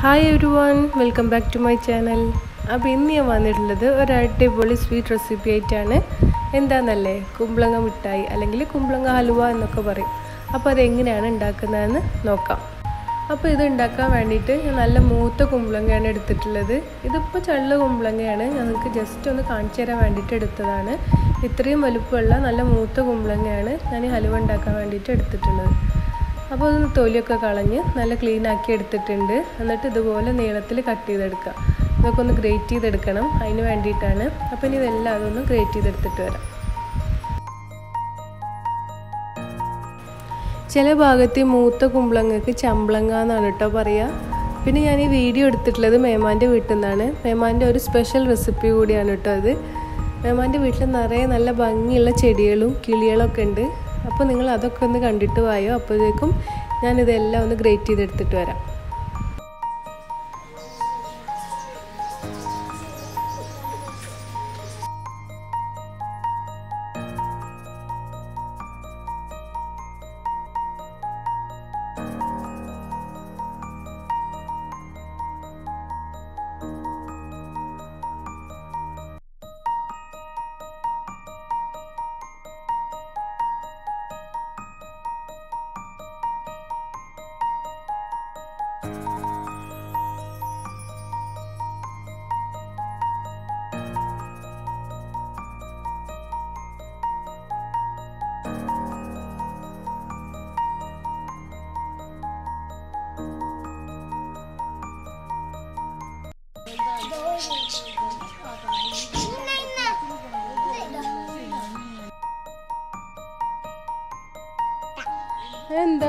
hi everyone welcome back to my channel അപ്പോൾ ഇന്ന് ഞാൻ വന്നിട്ടുള്ളത് ഒരു അടിപൊളി സ്വീറ്റ് റെസിപ്പി ആയിട്ടാണ് എന്താണെന്നല്ലേ കുമ്പളങ്ങ മിഠായി അല്ലെങ്കിൽ കുമ്പളങ്ങ ഹലുവ എന്നൊക്കെ പറയും അപ്പോൾ അതെങ്ങനെയാണ് ഉണ്ടാക്കുന്നതെന്ന് നോക്കാം അപ്പോൾ ഇത് ഉണ്ടാക്കാൻ വേണ്ടിയിട്ട് ഞാൻ നല്ല മൂത്ത കുമ്പളങ്ങയാണ് എടുത്തിട്ടുള്ളത് ഇതിപ്പോൾ ചള്ള കുമ്പളങ്ങയാണ് ഞങ്ങൾക്ക് ജസ്റ്റ് ഒന്ന് കാണിച്ചു തരാൻ വേണ്ടിയിട്ട് എടുത്തതാണ് ഇത്രയും വലുപ്പമുള്ള നല്ല മൂത്ത കുമ്പളങ്ങയാണ് ഞാൻ ഈ ഹലുവ ഉണ്ടാക്കാൻ വേണ്ടിയിട്ട് എടുത്തിട്ടുള്ളത് അപ്പോൾ അതൊന്ന് തൊലിയൊക്കെ കളഞ്ഞ് നല്ല ക്ലീൻ ആക്കി എടുത്തിട്ടുണ്ട് എന്നിട്ട് ഇതുപോലെ നീളത്തിൽ കട്ട് ചെയ്തെടുക്കുക ഇതൊക്കെ ഒന്ന് ഗ്രേറ്റ് ചെയ്തെടുക്കണം അതിന് വേണ്ടിയിട്ടാണ് അപ്പോൾ ഇനി ഇതെല്ലാം അതൊന്ന് ഗ്രേറ്റ് ചെയ്തെടുത്തിട്ട് വരാം ചില ഭാഗത്ത് ഈ മൂത്ത കുമ്പളങ്ങക്ക് ചമ്പളങ്ങ എന്നാണ് കേട്ടോ പറയുക പിന്നെ ഞാൻ ഈ വീഡിയോ എടുത്തിട്ടുള്ളത് മേമാൻ്റെ വീട്ടിൽ നിന്നാണ് മേമാൻ്റെ ഒരു സ്പെഷ്യൽ റെസിപ്പി കൂടിയാണ് കേട്ടോ അത് മേമാൻ്റെ വീട്ടിൽ നിറയെ നല്ല ഭംഗിയുള്ള ചെടികളും കിളികളൊക്കെ ഉണ്ട് അപ്പോൾ നിങ്ങൾ അതൊക്കെ ഒന്ന് കണ്ടിട്ട് വായോ അപ്പോഴേക്കും ഞാനിതെല്ലാം ഒന്ന് ഗ്രേറ്റ് ചെയ്തെടുത്തിട്ട് വരാം എന്താ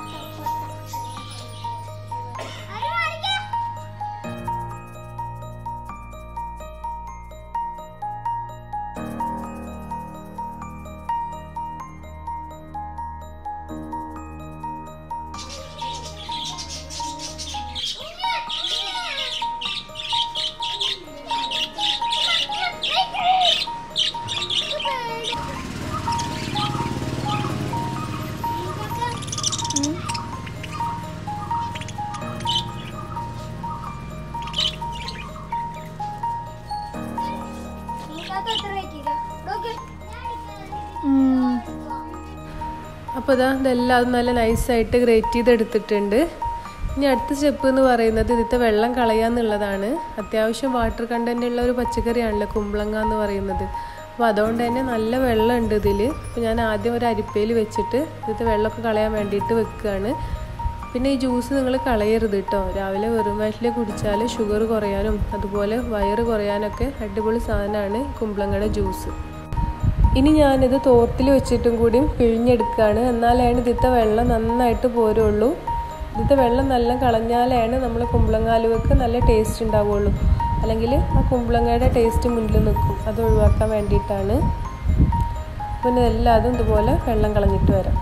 അപ്പോൾ ഇതാ ഇതെല്ലാം നല്ല നൈസായിട്ട് ഗ്രേറ്റ് ചെയ്തെടുത്തിട്ടുണ്ട് ഇനി അടുത്ത സ്റ്റെപ്പ് എന്ന് പറയുന്നത് ഇതിത്തെ വെള്ളം കളയാന്നുള്ളതാണ് അത്യാവശ്യം വാട്ടർ കണ്ടൻ്റ് ഉള്ള ഒരു പച്ചക്കറിയാണല്ലോ കുമ്പളങ്ങ എന്ന് പറയുന്നത് അപ്പോൾ അതുകൊണ്ട് തന്നെ നല്ല വെള്ളം ഉണ്ട് ഇതിൽ അപ്പോൾ ഞാൻ ആദ്യം ഒരു അരിപ്പയിൽ വെച്ചിട്ട് ഇതിത്തെ വെള്ളമൊക്കെ കളയാൻ വേണ്ടിയിട്ട് വെക്കുകയാണ് പിന്നെ ഈ ജ്യൂസ് നിങ്ങൾ കളയരുത് കേട്ടോ രാവിലെ വെറും വയറ്റിൽ കുടിച്ചാൽ ഷുഗർ കുറയാനും അതുപോലെ വയറ് കുറയാനൊക്കെ അടിപൊളി സാധനമാണ് കുമ്പളങ്ങയുടെ ജ്യൂസ് ഇനി ഞാനിത് തോർത്തിൽ വെച്ചിട്ടും കൂടിയും പിഴിഞ്ഞെടുക്കുകയാണ് എന്നാലാണ് ഇതിത്തെ വെള്ളം നന്നായിട്ട് പോരുള്ളൂ ഇതിത്തെ വെള്ളം നല്ല കളഞ്ഞാലാണ് നമ്മൾ കുമ്പളങ്ങാലുവക്ക് നല്ല ടേസ്റ്റ് ഉണ്ടാവുള്ളൂ അല്ലെങ്കിൽ ആ കുമ്പളങ്ങയുടെ ടേസ്റ്റ് മുന്നിൽ നിൽക്കും അത് ഒഴിവാക്കാൻ വേണ്ടിയിട്ടാണ് പിന്നെ എല്ലാതും ഇതുപോലെ വെള്ളം കളഞ്ഞിട്ട് വരാം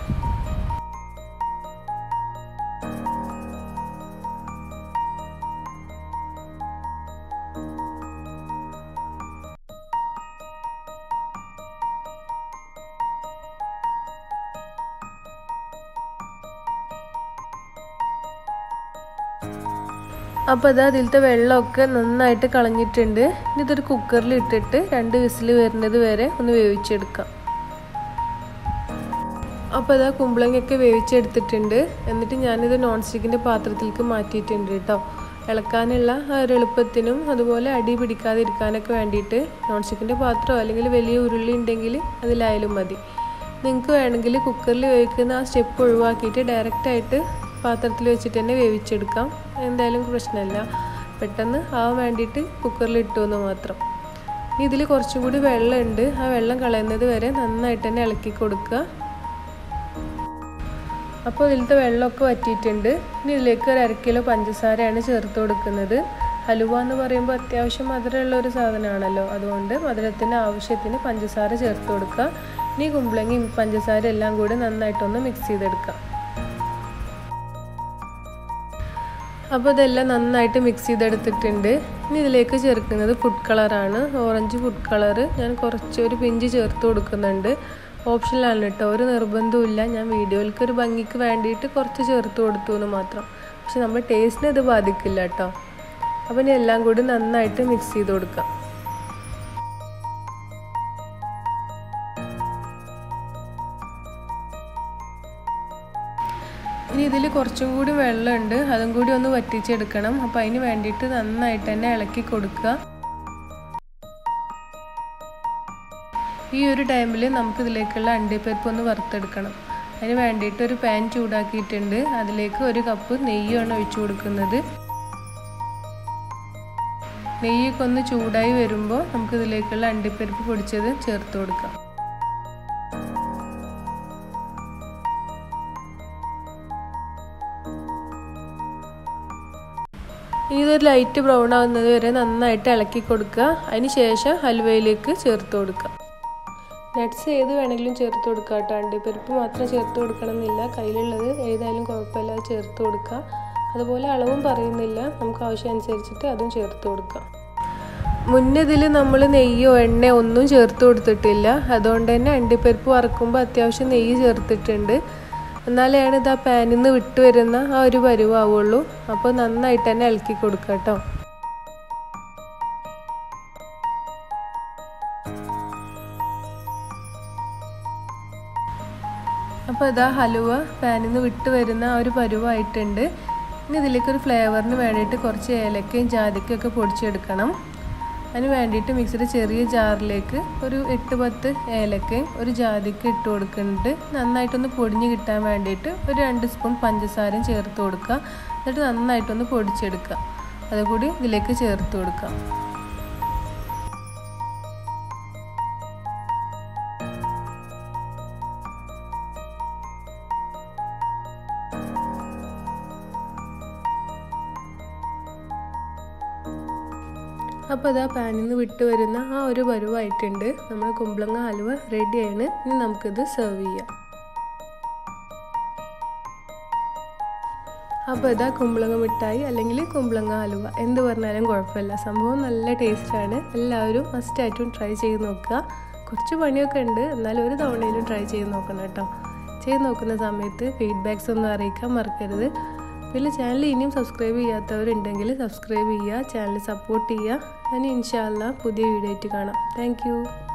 അപ്പോൾ അത് അതിലത്തെ വെള്ളമൊക്കെ നന്നായിട്ട് കളഞ്ഞിട്ടുണ്ട് ഇനി ഇതൊരു കുക്കറിൽ ഇട്ടിട്ട് രണ്ട് വിസിൽ വരുന്നത് വരെ ഒന്ന് വേവിച്ചെടുക്കാം അപ്പോൾ അതാ കുമ്പളങ്ങയൊക്കെ വേവിച്ചെടുത്തിട്ടുണ്ട് എന്നിട്ട് ഞാനിത് നോൺ സ്റ്റിക്കിൻ്റെ പാത്രത്തിലേക്ക് മാറ്റിയിട്ടുണ്ട് കേട്ടോ ഇളക്കാനുള്ള ഒരു എളുപ്പത്തിനും അതുപോലെ അടി പിടിക്കാതിരിക്കാനൊക്കെ വേണ്ടിയിട്ട് നോൺ സ്റ്റിക്കിൻ്റെ പാത്രമോ അല്ലെങ്കിൽ വലിയ ഉരുളി ഉണ്ടെങ്കിൽ അതിലായാലും മതി നിങ്ങൾക്ക് വേണമെങ്കിൽ കുക്കറിൽ വേവിക്കുന്ന ആ സ്റ്റെപ്പ് ഒഴിവാക്കിയിട്ട് ഡയറക്റ്റായിട്ട് പാത്രത്തിൽ വെച്ചിട്ട് തന്നെ വേവിച്ചെടുക്കാം എന്തായാലും പ്രശ്നമില്ല പെട്ടെന്ന് ആവാൻ വേണ്ടിയിട്ട് കുക്കറിൽ ഇട്ടു എന്ന് മാത്രം ഇതിൽ കുറച്ചും കൂടി വെള്ളമുണ്ട് ആ വെള്ളം കളയുന്നത് വരെ നന്നായിട്ട് തന്നെ ഇളക്കി കൊടുക്കുക അപ്പോൾ ഇതിലത്തെ വെള്ളമൊക്കെ വറ്റിയിട്ടുണ്ട് ഇനി ഇതിലേക്ക് ഒരു അര കിലോ പഞ്ചസാരയാണ് ചേർത്ത് കൊടുക്കുന്നത് ഹലുവ എന്ന് പറയുമ്പോൾ അത്യാവശ്യം മധുരമുള്ള ഒരു സാധനമാണല്ലോ അതുകൊണ്ട് മധുരത്തിന് ആവശ്യത്തിന് പഞ്ചസാര ചേർത്ത് കൊടുക്കുക ഇനി കുമ്പളങ്ങയും പഞ്ചസാര എല്ലാം കൂടി നന്നായിട്ടൊന്ന് മിക്സ് ചെയ്തെടുക്കുക അപ്പോൾ ഇതെല്ലാം നന്നായിട്ട് മിക്സ് ചെയ്തെടുത്തിട്ടുണ്ട് ഇനി ഇതിലേക്ക് ചേർക്കുന്നത് ഫുഡ് കളറാണ് ഓറഞ്ച് ഫുഡ് കളറ് ഞാൻ കുറച്ച് ഒരു പിഞ്ച് ചേർത്ത് കൊടുക്കുന്നുണ്ട് ഓപ്ഷനിലാണ് കേട്ടോ ഒരു നിർബന്ധമില്ല ഞാൻ വീഡിയോയിലേക്ക് ഒരു ഭംഗിക്ക് വേണ്ടിയിട്ട് കുറച്ച് ചേർത്ത് കൊടുത്തു എന്ന് മാത്രം പക്ഷെ നമ്മുടെ ടേസ്റ്റിനെ അത് ബാധിക്കില്ല കേട്ടോ അപ്പോൾ ഇനി എല്ലാം കൂടി നന്നായിട്ട് മിക്സ് ചെയ്ത് കൊടുക്കാം ഇനി ഇതിൽ കുറച്ചും കൂടി വെള്ളമുണ്ട് അതും കൂടി ഒന്ന് വറ്റിച്ചെടുക്കണം അപ്പോൾ അതിന് വേണ്ടിയിട്ട് നന്നായിട്ട് തന്നെ ഇളക്കി കൊടുക്കുക ഈ ഒരു ടൈമിൽ നമുക്ക് ഇതിലേക്കുള്ള അണ്ടിപ്പരിപ്പ് ഒന്ന് വറുത്തെടുക്കണം അതിന് വേണ്ടിയിട്ട് ഒരു പാൻ ചൂടാക്കിയിട്ടുണ്ട് അതിലേക്ക് ഒരു കപ്പ് നെയ്യാണ് ഒഴിച്ചു കൊടുക്കുന്നത് നെയ്യൊക്കെ ഒന്ന് ചൂടായി വരുമ്പോൾ നമുക്ക് ഇതിലേക്കുള്ള അണ്ടിപ്പരിപ്പ് പൊടിച്ചത് ചേർത്ത് കൊടുക്കാം ഇതൊരു ലൈറ്റ് ബ്രൗൺ ആവുന്നത് വരെ നന്നായിട്ട് ഇളക്കി കൊടുക്കുക അതിന് ശേഷം ഹൽവയിലേക്ക് ചേർത്ത് കൊടുക്കുക നട്ട്സ് ഏത് വേണമെങ്കിലും ചേർത്ത് കൊടുക്കുക കേട്ടോ അണ്ടിപ്പരിപ്പ് മാത്രം ചേർത്ത് കൊടുക്കണം എന്നില്ല കയ്യിലുള്ളത് ഏതായാലും കുഴപ്പമില്ല ചേർത്ത് കൊടുക്കുക അതുപോലെ അളവും പറയുന്നില്ല നമുക്ക് ആവശ്യമനുസരിച്ചിട്ട് അതും ചേർത്ത് കൊടുക്കാം മുന്നിതിൽ നമ്മൾ നെയ്യോ എണ്ണയോ ഒന്നും ചേർത്ത് കൊടുത്തിട്ടില്ല അതുകൊണ്ട് തന്നെ അണ്ടിപ്പരിപ്പ് വറക്കുമ്പോൾ അത്യാവശ്യം നെയ്യ് ചേർത്തിട്ടുണ്ട് എന്നാലാണ് ഇത് ആ പാനിൽ നിന്ന് വിട്ട് വരുന്ന ആ ഒരു പരുവാവുള്ളൂ അപ്പോൾ നന്നായിട്ട് തന്നെ ഇളക്കി കൊടുക്കുക കേട്ടോ അപ്പോൾ ഇതാ ഹലുവ പാനിൽ നിന്ന് വിട്ട് വരുന്ന ആ ഒരു പരുവായിട്ടുണ്ട് ഇനി ഇതിലേക്ക് ഒരു ഫ്ലേവറിന് വേണ്ടിയിട്ട് കുറച്ച് ഏലക്കയും ജാതിക്കയും ഒക്കെ പൊടിച്ചെടുക്കണം അതിന് വേണ്ടിയിട്ട് മിക്സിയുടെ ചെറിയ ജാറിലേക്ക് ഒരു എട്ട് പത്ത് ഏലക്കയും ഒരു ജാതിക്ക ഇട്ട് കൊടുക്കുന്നുണ്ട് നന്നായിട്ടൊന്ന് പൊടിഞ്ഞ് കിട്ടാൻ വേണ്ടിയിട്ട് ഒരു രണ്ട് സ്പൂൺ പഞ്ചസാരയും ചേർത്ത് കൊടുക്കുക എന്നിട്ട് നന്നായിട്ടൊന്ന് പൊടിച്ചെടുക്കുക അതുകൂടി ഇതിലേക്ക് ചേർത്ത് കൊടുക്കാം അപ്പോൾ അതാ പാനിൽ നിന്ന് വിട്ട് വരുന്ന ആ ഒരു പരുവായിട്ടുണ്ട് നമ്മുടെ കുമ്പളങ്ങ ഹലുവ റെഡിയാണ് ഇനി നമുക്കിത് സെർവ് ചെയ്യാം അപ്പോൾ ഇതാ കുമ്പളങ്ങ മിഠായി അല്ലെങ്കിൽ കുമ്പളങ്ങ ഹലുവ എന്ത് പറഞ്ഞാലും കുഴപ്പമില്ല സംഭവം നല്ല ടേസ്റ്റാണ് എല്ലാവരും മസ്റ്റായിട്ടും ട്രൈ ചെയ്ത് നോക്കുക കുറച്ച് പണിയൊക്കെ ഉണ്ട് എന്നാലും ഒരു തവണയിലും ട്രൈ ചെയ്ത് നോക്കണം കേട്ടോ ചെയ്ത് നോക്കുന്ന സമയത്ത് ഫീഡ്ബാക്സ് ഒന്നും അറിയിക്കാൻ മറക്കരുത് പിന്നെ ചാനൽ ഇനിയും സബ്സ്ക്രൈബ് ചെയ്യാത്തവരുണ്ടെങ്കിൽ സബ്സ്ക്രൈബ് ചെയ്യുക ചാനൽ സപ്പോർട്ട് ചെയ്യുക ഇനി ഇൻഷാല്ല പുതിയ വീഡിയോ ആയിട്ട് കാണാം താങ്ക്